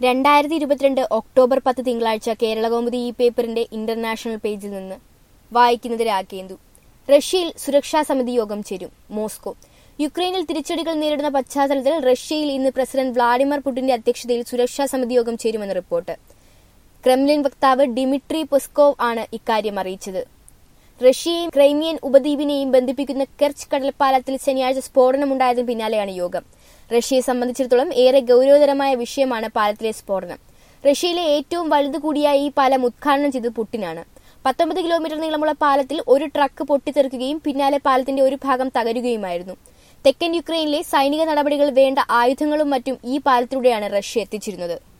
രണ്ടായിരത്തി ഇരുപത്തിരണ്ട് ഒക്ടോബർ പത്ത് തിങ്കളാഴ്ച കേരളകൗമുദി ഈ പേപ്പറിന്റെ ഇന്റർനാഷണൽ പേജിൽ നിന്ന് വായിക്കുന്നത് രാഗേന്ദു റഷ്യയിൽ സുരക്ഷാ സമിതി യോഗം ചേരും മോസ്കോ യുക്രൈനിൽ തിരിച്ചടികൾ നേരിടുന്ന പശ്ചാത്തലത്തിൽ റഷ്യയിൽ ഇന്ന് പ്രസിഡന്റ് വ്ളാഡിമിർ പുടിന്റെ അധ്യക്ഷതയിൽ സുരക്ഷാ സമിതി യോഗം ചേരുമെന്ന് റിപ്പോർട്ട് ക്രെംലിൻ വക്താവ് ഡിമിട്രി പെസ്കോവ് ആണ് ഇക്കാര്യം അറിയിച്ചത് റഷ്യയെയും ക്രൈമിയൻ ഉപദ്വീപിനെയും ബന്ധിപ്പിക്കുന്ന കെർച്ച് കടൽപ്പാലത്തിൽ ശനിയാഴ്ച സ്ഫോടനമുണ്ടായതിന് പിന്നാലെയാണ് യോഗം റഷ്യയെ സംബന്ധിച്ചിടത്തോളം ഏറെ ഗൌരവതരമായ വിഷയമാണ് പാലത്തിലെ സ്ഫോടനം റഷ്യയിലെ ഏറ്റവും വലുത് കൂടിയ ഈ പാലം ഉദ്ഘാടനം ചെയ്തത് പുട്ടിനാണ് പത്തൊമ്പത് കിലോമീറ്റർ നീളമുള്ള പാലത്തിൽ ഒരു ട്രക്ക് പൊട്ടിത്തെറിക്കുകയും പിന്നാലെ പാലത്തിന്റെ ഒരു ഭാഗം തകരുകയുമായിരുന്നു തെക്കൻ യുക്രൈനിലെ സൈനിക നടപടികൾ വേണ്ട ആയുധങ്ങളും മറ്റും ഈ പാലത്തിലൂടെയാണ് റഷ്യ എത്തിച്ചിരുന്നത്